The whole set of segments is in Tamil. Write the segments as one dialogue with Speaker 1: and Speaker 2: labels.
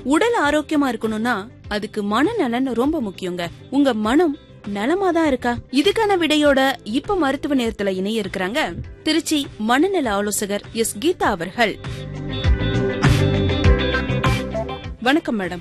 Speaker 1: உடல் ஆரோக்கியமா இருக்கணும்னா அதுக்கு மனநலன் ரொம்ப முக்கியங்க உங்க மனம் நலமாதான் இருக்கா இதுக்கான விடையோட இப்ப மருத்துவ நேரத்துல இணைய இருக்கிறாங்க திருச்சி மனநல ஆலோசகர் எஸ் கீதா அவர்கள் வணக்கம் மேடம்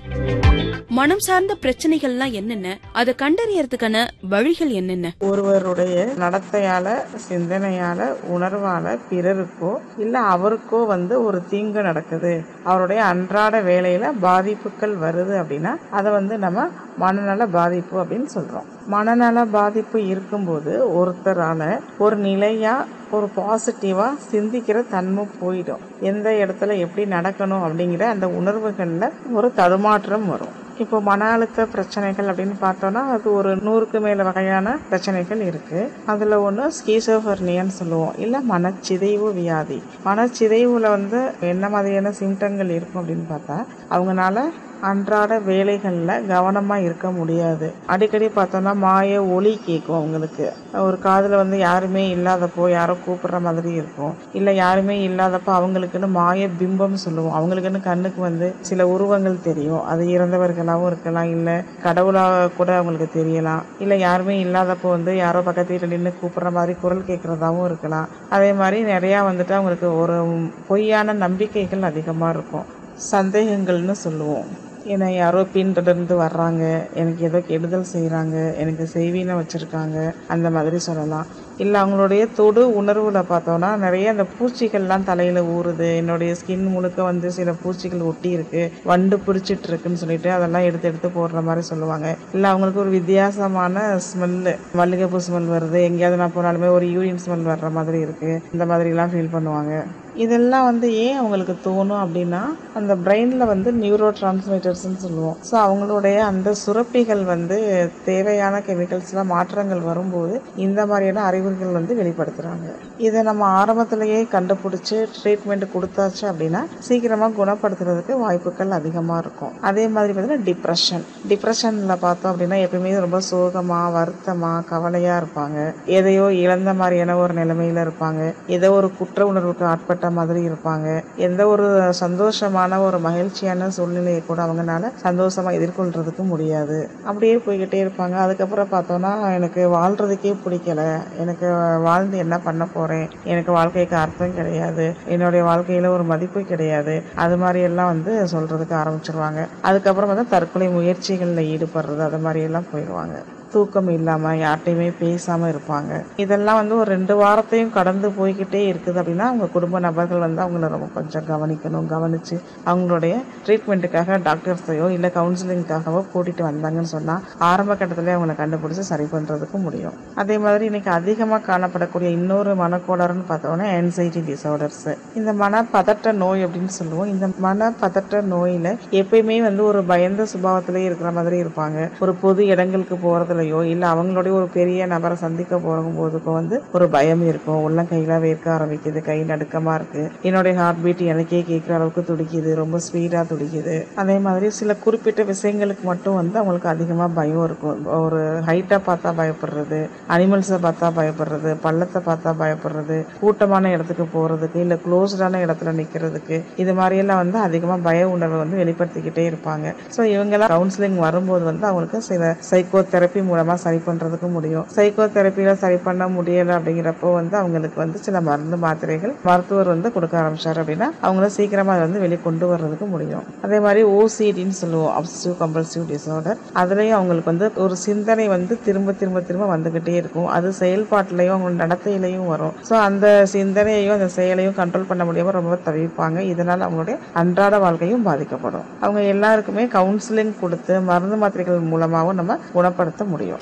Speaker 1: மனம் சார்ந்த பிரச்சனைகள்லாம் என்னென்ன அதை கண்டறியறதுக்கான வழிகள் என்னென்ன
Speaker 2: ஒருவருடைய நடத்தையால சிந்தனையால உணர்வால பிறருக்கோ இல்ல அவருக்கோ வந்து ஒரு தீங்கு நடக்குது அவருடைய அன்றாட வேலையில பாதிப்புகள் வருது அப்படின்னா அதை வந்து நம்ம மனநல பாதிப்பு அப்படின்னு சொல்றோம் மனநல பாதிப்பு இருக்கும்போது ஒருத்தரால ஒரு நிலையா ஒரு பாசிட்டிவா சிந்திக்கிற தன்மை போயிடும் எந்த இடத்துல எப்படி நடக்கணும் அப்படிங்கிற அந்த உணர்வுகள்ல ஒரு தடுமாற்றம் வரும் இப்போ மன அழுத்த பிரச்சனைகள் அப்படின்னு பார்த்தோம்னா அது ஒரு நூறுக்கு மேல வகையான பிரச்சனைகள் இருக்கு அதுல ஒன்று ஸ்கீசோஃபர்னியான்னு சொல்லுவோம் இல்ல மனச்சிதைவு வியாதி மனச்சிதைவுல வந்து என்ன மாதிரியான சிம்டங்கள் இருக்கும் அப்படின்னு பார்த்தா அவங்கனால அன்றாட வேலைகளில் கவனமாக இருக்க முடியாது அடிக்கடி பார்த்தோன்னா மாய ஒலி கேட்கும் அவங்களுக்கு ஒரு காதில் வந்து யாருமே இல்லாதப்போ யாரோ கூப்பிடுற மாதிரி இருக்கும் இல்லை யாருமே இல்லாதப்போ அவங்களுக்குன்னு மாய பிம்பம் சொல்லுவோம் அவங்களுக்குன்னு கண்ணுக்கு வந்து சில உருவங்கள் தெரியும் அது இறந்தவர்களாகவும் இருக்கலாம் இல்லை கடவுளாக கூட அவங்களுக்கு தெரியலாம் இல்லை யாருமே இல்லாதப்போ வந்து யாரோ பக்கத்து வீட்டில் நின்று கூப்பிடுற மாதிரி குரல் கேட்குறதாவும் இருக்கலாம் அதே மாதிரி நிறையா வந்துட்டு அவங்களுக்கு ஒரு பொய்யான நம்பிக்கைகள் அதிகமாக இருக்கும் சந்தேகங்கள்னு சொல்லுவோம் என்னை யாரோ பின்தொடர்ந்து வர்றாங்க எனக்கு ஏதோ கெடுதல் செய்கிறாங்க எனக்கு செய்வினை வச்சுருக்காங்க அந்த மாதிரி சொல்லலாம் இல்லை அவங்களுடைய தொடு உணர்வில் பார்த்தோன்னா நிறைய அந்த பூச்சிகள்லாம் தலையில் ஊறுது என்னுடைய ஸ்கின் முழுக்க வந்து சில பூச்சிகள் ஒட்டி இருக்கு வண்டு பிடிச்சிட்டு இருக்குன்னு சொல்லிட்டு அதெல்லாம் எடுத்து எடுத்து போடுற மாதிரி சொல்லுவாங்க இல்லை அவங்களுக்கு ஒரு வித்தியாசமான ஸ்மெல்லு மல்லிகைப்பூ ஸ்மெல் வருது எங்கேயாவது நான் போனாலுமே ஒரு யூரின் ஸ்மெல் வர்ற மாதிரி இருக்கு இந்த மாதிரிலாம் ஃபீல் பண்ணுவாங்க இதெல்லாம் வந்து ஏன் அவங்களுக்கு தோணும் அப்படின்னா அந்த பிரெயினில் வந்து நியூரோ டிரான்ஸ்மிட்டர்ஸ்னு சொல்லுவோம் ஸோ அவங்களுடைய அந்த சுரப்பிகள் வந்து தேவையான கெமிக்கல்ஸ்லாம் மாற்றங்கள் வரும்போது இந்த மாதிரியான அறிகுறிகள் வந்து வெளிப்படுத்துகிறாங்க இதை நம்ம ஆரம்பத்திலேயே கண்டுபிடிச்சி ட்ரீட்மெண்ட் கொடுத்தாச்சு அப்படின்னா சீக்கிரமாக குணப்படுத்துறதுக்கு வாய்ப்புகள் அதிகமாக இருக்கும் அதே மாதிரி பார்த்தீங்கன்னா டிப்ரெஷன் டிப்ரெஷனில் பார்த்தோம் அப்படின்னா எப்பயுமே ரொம்ப சோகமாக வருத்தமாக கவலையாக இருப்பாங்க எதையோ இழந்த மாதிரியான ஒரு நிலைமையில இருப்பாங்க ஏதோ ஒரு குற்ற உணர்வுக்கு ஆட்பட்ட மாதிரி இருப்பாங்க எந்த ஒரு சந்தோஷமான ஒரு மகிழ்ச்சியான சூழ்நிலையை கூட அவங்கனால சந்தோஷமா எதிர்கொள்றதுக்கு முடியாது அப்படியே போய்கிட்டே இருப்பாங்க அதுக்கப்புறம் பார்த்தோம்னா எனக்கு வாழ்றதுக்கே பிடிக்கல எனக்கு வாழ்ந்து என்ன பண்ண போறேன் எனக்கு வாழ்க்கைக்கு அர்த்தம் கிடையாது என்னுடைய வாழ்க்கையில ஒரு மதிப்பு கிடையாது அது மாதிரி எல்லாம் வந்து சொல்றதுக்கு ஆரம்பிச்சிருவாங்க அதுக்கப்புறம் வந்து தற்கொலை முயற்சிகளில் ஈடுபடுறது அது மாதிரி எல்லாம் போயிடுவாங்க தூக்கம் இல்லாமல் யார்கிட்டையுமே பேசாமல் இருப்பாங்க இதெல்லாம் வந்து ஒரு ரெண்டு வாரத்தையும் கடந்து போய்கிட்டே இருக்குது அப்படின்னா அவங்க குடும்ப நபர்கள் வந்து அவங்கள ரொம்ப கொஞ்சம் கவனிக்கணும் கவனித்து அவங்களுடைய ட்ரீட்மெண்ட்டுக்காக டாக்டர்ஸையோ இல்லை கவுன்சிலிங்காகவோ கூட்டிகிட்டு வந்தாங்கன்னு சொன்னால் ஆரம்ப கட்டத்திலே அவங்கள கண்டுபிடிச்சி சரி பண்ணுறதுக்கு முடியும் அதே மாதிரி இன்னைக்கு அதிகமாக காணப்படக்கூடிய இன்னொரு மனக்கோளாறுன்னு பார்த்தோன்னா ஆன்சைட்டி டிசார்டர்ஸ் இந்த மனப்பதட்ட நோய் அப்படின்னு சொல்லுவோம் இந்த மனப்பதட்ட நோயில் எப்பயுமே வந்து ஒரு பயந்த சுபாவத்திலே இருக்கிற மாதிரி இருப்பாங்க ஒரு பொது இடங்களுக்கு போகிறதுலையோ இல்லை அவங்களுடைய ஒரு பெரிய நபரை சந்திக்க போகும் போதுக்கோ வந்து ஒரு பயம் இருக்கும் உள்ளம் கையெல்லாம் வேர்க்க ஆரம்பிக்குது கை நடுக்கமாக இருக்குது என்னுடைய ஹார்ட் பீட் எனக்கே கேட்குற அளவுக்கு துடிக்குது ரொம்ப ஸ்பீடாக துடிக்குது அதே மாதிரி சில குறிப்பிட்ட விஷயங்களுக்கு மட்டும் வந்து அவங்களுக்கு அதிகமாக பயம் இருக்கும் ஒரு ஹைட்டாக பார்த்தா பயப்படுறது அனிமல்ஸை பார்த்தா பயப்படுறது பள்ளத்தை பார்த்தா பயப்படுறது கூட்டமான இடத்துக்கு போகிறதுக்கு இல்லை க்ளோஸ்டான இடத்துல நிற்கிறதுக்கு இது மாதிரியெல்லாம் வந்து அதிகமாக பய உணர்வை வந்து வெளிப்படுத்திக்கிட்டே இருப்பாங்க ஸோ இவங்கெல்லாம் கவுன்சிலிங் வரும்போது வந்து அவங்களுக்கு சில சைக்கோ தெரப்பி மூலமாக சரி பண்ணுறதுக்கு முடியும் சைக்கோ தெரப்பியில் சரி பண்ண முடியலை அப்படிங்கிறப்போ வந்து அவங்களுக்கு வந்து சில மருந்து மாத்திரைகள் மருத்துவர் வந்து கொடுக்க ஆரம்பிச்சார் அப்படின்னா அவங்கள சீக்கிரமாக அதை வந்து வெளியே கொண்டு வர்றதுக்கு முடியும் அதே மாதிரி ஓசிடின்னு சொல்லுவோம் அப்சிவ் கம்பல்சிவ் டிசார்டர் அதுலேயும் அவங்களுக்கு வந்து ஒரு சிந்தனை வந்து திரும்ப திரும்ப திரும்ப வந்துக்கிட்டே இருக்கும் அது செயல்பாட்டிலையும் அவங்க நடத்தையிலையும் வரும் ஸோ அந்த சிந்தனையையும் அந்த செயலையும் கண்ட்ரோல் பண்ண முடியாமல் ரொம்ப தவிப்பாங்க இதனால் அவங்களுடைய அன்றாட வாழ்க்கையும் பாதிக்கப்படும் அவங்க எல்லாருக்குமே கவுன்சிலிங் கொடுத்து மருந்து மாத்திரைகள் மூலமாகவும் நம்ம குணப்படுத்த முடியும்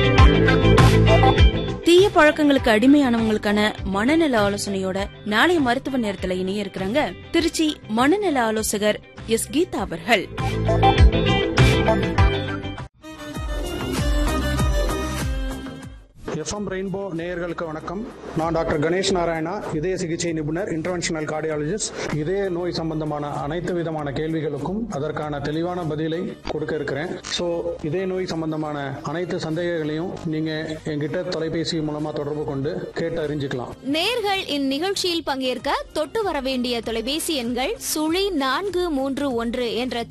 Speaker 1: தீய பழக்கங்களுக்கு அடிமையானவங்களுக்கான மனநல ஆலோசனையோட நாளைய மருத்துவ நேரத்துல இணைய இருக்கிறாங்க திருச்சி மனநல ஆலோசகர் எஸ் கீதா அவர்கள்
Speaker 3: எஃப்எம் ரெயின்போ நேயர்களுக்கு வணக்கம் நான் டாக்டர் கணேஷ் நாராயணா இதய சிகிச்சை நிபுணர் இன்டர்வென்ஷனல் கார்டியாலஜிஸ்ட் இதய நோய் சம்பந்தமான அனைத்து விதமான கேள்விகளுக்கும் அதற்கான தெளிவான பதிலை கொடுக்க இருக்கிறேன் ஸோ இதய நோய் சம்பந்தமான அனைத்து சந்தேகங்களையும் நீங்க என்கிட்ட தொலைபேசி மூலமா தொடர்பு கொண்டு கேட்டு அறிஞ்சுக்கலாம்
Speaker 4: நேர்கள் இந்நிகழ்ச்சியில் பங்கேற்க தொட்டு வர வேண்டிய தொலைபேசி எண்கள் சுழி நான்கு மூன்று ஒன்று என்ற